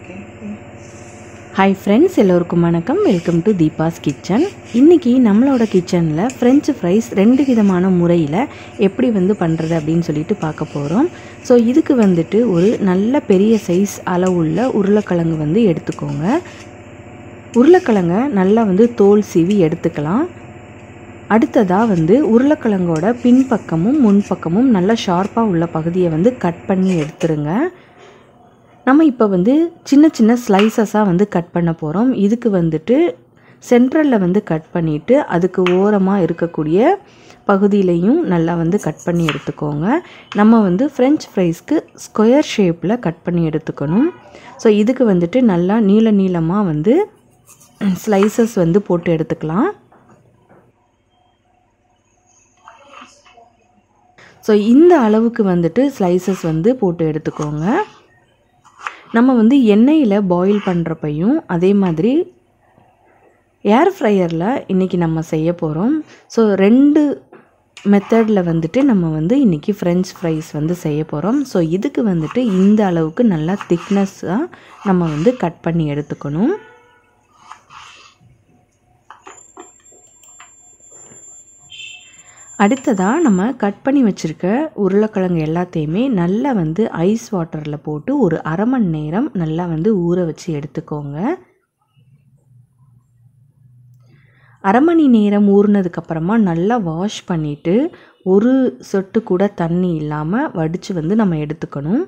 hi friends எல்லோருக்கும் வணக்கம் welcome to Deepa's kitchen இன்றைக்கி நம்மளோட கிச்சனில் ஃப்ரெஞ்சு ஃப்ரைஸ் ரெண்டு விதமான முறையில் எப்படி வந்து பண்ணுறது அப்படின்னு சொல்லிட்டு பார்க்க போகிறோம் ஸோ இதுக்கு வந்துட்டு ஒரு நல்ல பெரிய சைஸ் அளவுள்ள உருளைக்கிழங்கு வந்து எடுத்துக்கோங்க உருளைக்கிழங்க நல்லா வந்து தோல் சீவி எடுத்துக்கலாம் அடுத்ததாக வந்து உருளைக்கிழங்கோட பின்பக்கமும் முன்பக்கமும் நல்லா ஷார்ப்பாக உள்ள பகுதியை வந்து கட் பண்ணி எடுத்துருங்க நம்ம இப்போ வந்து சின்ன சின்ன ஸ்லைசஸாக வந்து கட் பண்ண போகிறோம் இதுக்கு வந்துட்டு சென்ட்ரலில் வந்து கட் பண்ணிவிட்டு அதுக்கு ஓரமாக இருக்கக்கூடிய பகுதியிலையும் நல்லா வந்து கட் பண்ணி எடுத்துக்கோங்க நம்ம வந்து ஃப்ரெஞ்ச் ஃப்ரைஸ்க்கு ஸ்கொயர் ஷேப்பில் கட் பண்ணி எடுத்துக்கணும் ஸோ இதுக்கு வந்துட்டு நல்லா நீள நீளமாக வந்து ஸ்லைசஸ் வந்து போட்டு எடுத்துக்கலாம் ஸோ இந்த அளவுக்கு வந்துட்டு ஸ்லைசஸ் வந்து போட்டு எடுத்துக்கோங்க நம்ம வந்து எண்ணெயில் பாயில் பண்ணுறப்பையும் அதே மாதிரி ஏர் ஃப்ரையரில் இன்றைக்கி நம்ம செய்ய போகிறோம் ஸோ ரெண்டு மெத்தடில் வந்துட்டு நம்ம வந்து இன்றைக்கி ஃப்ரெஞ்ச் ஃப்ரைஸ் வந்து செய்ய போகிறோம் ஸோ இதுக்கு வந்துட்டு இந்த அளவுக்கு நல்லா திக்னஸ்ஸாக நம்ம வந்து கட் பண்ணி எடுத்துக்கணும் அடுத்ததாக நம்ம கட் பண்ணி வச்சுருக்க உருளைக்கிழங்கு எல்லாத்தையுமே நல்லா வந்து ஐஸ் வாட்டரில் போட்டு ஒரு அரை மணி நேரம் நல்லா வந்து ஊற வச்சு எடுத்துக்கோங்க அரை மணி நேரம் ஊறினதுக்கப்புறமா நல்லா வாஷ் பண்ணிவிட்டு ஒரு சொட்டு கூட தண்ணி இல்லாமல் வடித்து வந்து நம்ம எடுத்துக்கணும்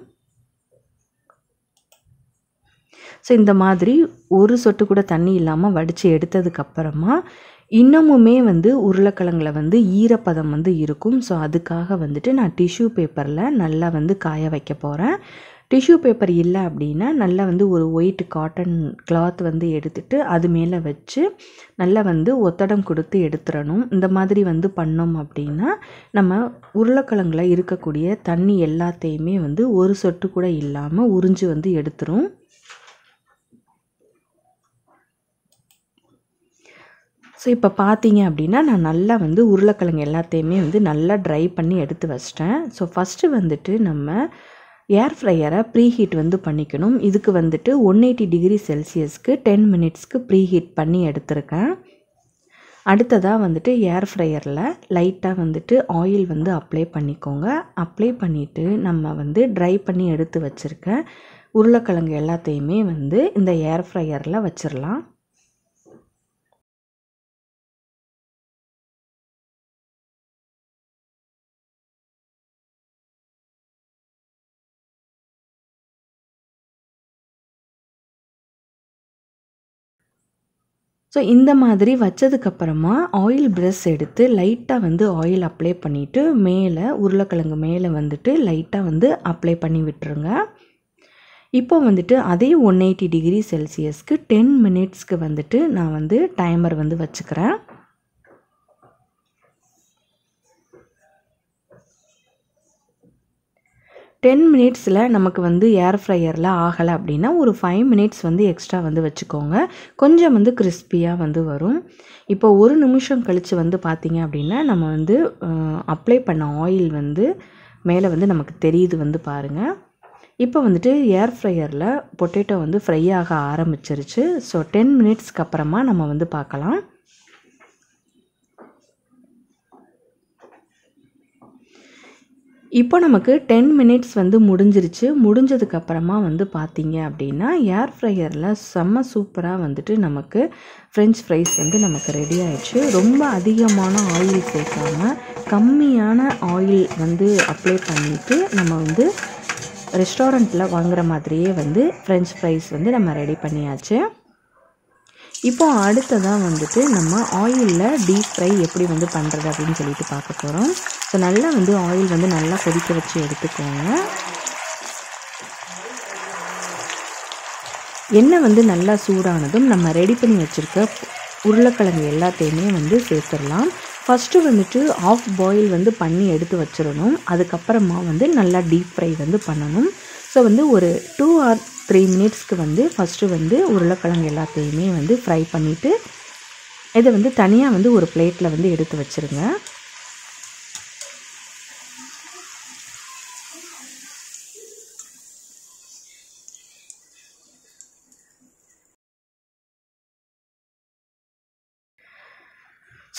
ஸோ இந்த மாதிரி ஒரு சொட்டு கூட தண்ணி இல்லாமல் வடித்து எடுத்ததுக்கப்புறமா இன்னமுமே வந்து உருளைக்கிழங்குல வந்து ஈரப்பதம் வந்து இருக்கும் ஸோ அதுக்காக வந்துட்டு நான் டிஷ்யூ பேப்பரில் நல்லா வந்து காய வைக்க போகிறேன் டிஷ்யூ பேப்பர் இல்லை அப்படின்னா நல்லா வந்து ஒரு ஒயிட் காட்டன் கிளாத் வந்து எடுத்துட்டு அது மேலே வச்சு நல்லா வந்து ஒத்தடம் கொடுத்து எடுத்துடணும் இந்த மாதிரி வந்து பண்ணோம் அப்படின்னா நம்ம உருளைக்கிழங்குல இருக்கக்கூடிய தண்ணி எல்லாத்தையுமே வந்து ஒரு சொட்டு கூட இல்லாமல் உறிஞ்சு வந்து எடுத்துரும் ஸோ இப்போ பார்த்தீங்க அப்படின்னா நான் நல்லா வந்து உருளைக்கிழங்கு எல்லாத்தையுமே வந்து நல்லா ட்ரை பண்ணி எடுத்து வச்சிட்டேன் ஸோ ஃபஸ்ட்டு வந்துட்டு நம்ம ஏர் ஃப்ரையரை ப்ரீ ஹீட் வந்து பண்ணிக்கணும் இதுக்கு வந்துட்டு ஒன் எயிட்டி டிகிரி செல்சியஸ்க்கு டென் மினிட்ஸ்க்கு ப்ரீ ஹீட் பண்ணி எடுத்திருக்கேன் அடுத்ததாக வந்துட்டு ஏர் ஃப்ரையரில் லைட்டாக வந்துட்டு ஆயில் வந்து அப்ளை பண்ணிக்கோங்க அப்ளை பண்ணிவிட்டு நம்ம வந்து ட்ரை பண்ணி எடுத்து வச்சுருக்க உருளைக்கிழங்கு எல்லாத்தையுமே வந்து இந்த ஏர் ஃப்ரையரில் வச்சிடலாம் ஸோ இந்த மாதிரி வச்சதுக்கப்புறமா ஆயில் ப்ரெஷ் எடுத்து லைட்டாக வந்து ஆயில் அப்ளை பண்ணிவிட்டு மேலே உருளைக்கிழங்கு மேலே வந்துட்டு லைட்டாக வந்து அப்ளை பண்ணி விட்டுருங்க இப்போ வந்துட்டு அதே ஒன் எயிட்டி டிகிரி செல்சியஸ்க்கு டென் மினிட்ஸ்க்கு வந்துட்டு நான் வந்து டைமர் வந்து வச்சுக்கிறேன் டென் மினிட்ஸில் நமக்கு வந்து ஏர் ஃப்ரையரில் ஆகலை அப்படின்னா ஒரு ஃபைவ் மினிட்ஸ் வந்து எக்ஸ்ட்ரா வந்து வச்சுக்கோங்க கொஞ்சம் வந்து கிறிஸ்பியாக வந்து வரும் இப்போ ஒரு நிமிஷம் கழித்து வந்து பார்த்திங்க அப்படின்னா நம்ம வந்து அப்ளை பண்ண ஆயில் வந்து மேலே வந்து நமக்கு தெரியுது வந்து பாருங்கள் இப்போ வந்துட்டு ஏர் ஃப்ரையரில் பொட்டேட்டோ வந்து ஃப்ரை ஆக ஆரம்பிச்சிருச்சு ஸோ டென் மினிட்ஸ்க்கு அப்புறமா நம்ம வந்து பார்க்கலாம் இப்போ நமக்கு டென் மினிட்ஸ் வந்து முடிஞ்சிருச்சு முடிஞ்சதுக்கப்புறமா வந்து பார்த்தீங்க அப்படின்னா ஏர் ஃப்ரையரில் செம்ம சூப்பராக வந்துட்டு நமக்கு ஃப்ரெஞ்ச் ஃப்ரைஸ் வந்து நமக்கு ரெடி ஆயிடுச்சு ரொம்ப அதிகமான ஆயில் சேர்க்காம கம்மியான ஆயில் வந்து அப்ளை பண்ணிவிட்டு நம்ம வந்து ரெஸ்டாரண்ட்டில் வாங்குகிற மாதிரியே வந்து ஃப்ரெஞ்ச் ஃப்ரைஸ் வந்து நம்ம ரெடி பண்ணியாச்சு இப்போ அடுத்ததாக வந்துட்டு நம்ம ஆயிலில் டீப் ஃப்ரை எப்படி வந்து பண்ணுறது அப்படின்னு சொல்லிட்டு பார்க்க போகிறோம் ஸோ நல்லா வந்து ஆயில் வந்து நல்லா கொதிக்க வச்சு எடுத்துக்கோங்க எண்ணெய் வந்து நல்லா சூடானதும் நம்ம ரெடி பண்ணி வச்சுருக்க உருளைக்கிழங்கு எல்லாத்தையுமே வந்து சேர்த்துடலாம் ஃபஸ்ட்டு வந்துட்டு ஆஃப் பாயில் வந்து பண்ணி எடுத்து வச்சிடணும் அதுக்கப்புறமா வந்து நல்லா டீப் ஃப்ரை வந்து பண்ணணும் ஸோ வந்து ஒரு டூ ஆர் த்ரீ மினிட்ஸ்க்கு வந்து ஃபஸ்ட்டு வந்து உருளைக்கிழங்கு எல்லாத்தையுமே வந்து ஃப்ரை பண்ணிவிட்டு இதை வந்து தனியாக வந்து ஒரு பிளேட்டில் வந்து எடுத்து வச்சுருங்க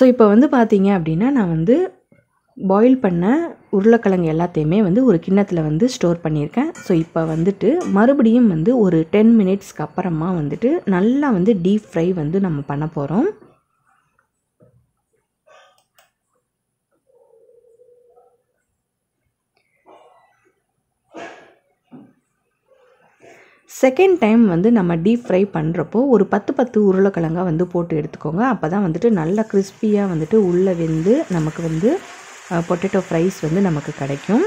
ஸோ இப்போ வந்து பார்த்தீங்க அப்படின்னா நான் வந்து பாயில் பண்ண உருளைக்கிழங்கு எல்லாத்தையுமே வந்து ஒரு கிண்ணத்தில் வந்து ஸ்டோர் பண்ணியிருக்கேன் ஸோ இப்போ வந்துட்டு மறுபடியும் வந்து ஒரு டென் மினிட்ஸ்க்கு அப்புறமா வந்துட்டு நல்லா வந்து டீப் ஃப்ரை வந்து நம்ம பண்ண போகிறோம் செகண்ட் டைம் வந்து நம்ம டீப் ஃப்ரை பண்ணுறப்போ ஒரு பத்து பத்து உருளைக்கிழங்கா வந்து போட்டு எடுத்துக்கோங்க அப்போ தான் வந்துட்டு நல்லா கிறிஸ்பியாக வந்துட்டு உள்ளே வெந்து நமக்கு வந்து பொட்டேட்டோ ஃப்ரைஸ் வந்து நமக்கு கிடைக்கும்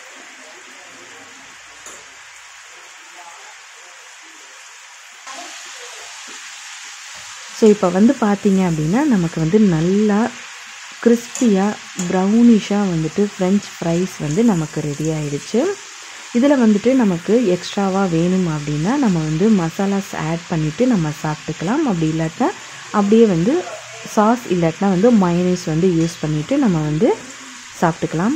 ஸோ இப்போ வந்து பார்த்தீங்க அப்படின்னா நமக்கு வந்து நல்லா கிறிஸ்பியாக ப்ரௌனிஷாக வந்துட்டு ஃப்ரெஞ்ச் ஃப்ரைஸ் வந்து நமக்கு ரெடி ஆயிடுச்சு இதில் வந்துட்டு நமக்கு எக்ஸ்ட்ராவாக வேணும் அப்படின்னா நம்ம வந்து மசாலாஸ் ஆட் பண்ணிவிட்டு நம்ம சாப்பிட்டுக்கலாம் அப்படி இல்லாட்டா அப்படியே வந்து சாஸ் இல்லாட்டினா வந்து மயனீஸ் வந்து யூஸ் பண்ணிவிட்டு நம்ம வந்து சாப்பிட்டுக்கலாம்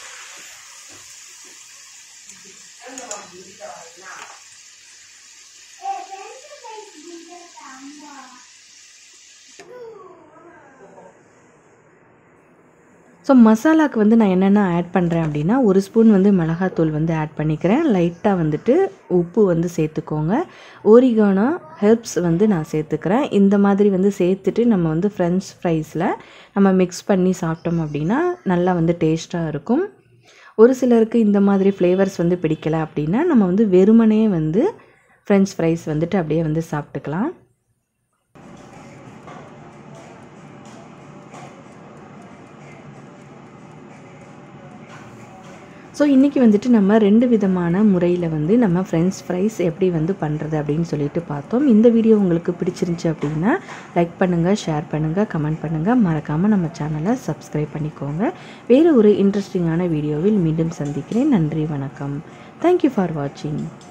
ஸோ மசாலாவுக்கு வந்து நான் என்னென்ன ஆட் பண்ணுறேன் அப்படின்னா ஒரு ஸ்பூன் வந்து மிளகாத்தூள் வந்து ஆட் பண்ணிக்கிறேன் லைட்டாக வந்துட்டு உப்பு வந்து சேர்த்துக்கோங்க ஓரிகானோ ஹெர்ப்ஸ் வந்து நான் சேர்த்துக்கிறேன் இந்த மாதிரி வந்து சேர்த்துட்டு நம்ம வந்து ஃப்ரெஞ்ச் ஃப்ரைஸில் நம்ம மிக்ஸ் பண்ணி சாப்பிட்டோம் அப்படின்னா நல்லா வந்து டேஸ்ட்டாக இருக்கும் ஒரு சிலருக்கு இந்த மாதிரி ஃப்ளேவர்ஸ் வந்து பிடிக்கல அப்படின்னா நம்ம வந்து வெறுமனே வந்து ஃப்ரெஞ்ச் ஃப்ரைஸ் வந்துட்டு அப்படியே வந்து சாப்பிட்டுக்கலாம் ஸோ இன்றைக்கி வந்துட்டு நம்ம ரெண்டு விதமான முறையில் வந்து நம்ம ஃப்ரெஞ்ச் ஃப்ரைஸ் எப்படி வந்து பண்ணுறது அப்படின்னு சொல்லிட்டு பார்த்தோம் இந்த வீடியோ உங்களுக்கு பிடிச்சிருந்துச்சி அப்படின்னா லைக் பண்ணுங்கள் ஷேர் பண்ணுங்கள் கமெண்ட் பண்ணுங்கள் மறக்காமல் நம்ம சேனலை சப்ஸ்கிரைப் பண்ணிக்கோங்க வேறு ஒரு இன்ட்ரெஸ்டிங்கான வீடியோவில் மீண்டும் சந்திக்கிறேன் நன்றி வணக்கம் தேங்க்யூ ஃபார் வாட்சிங்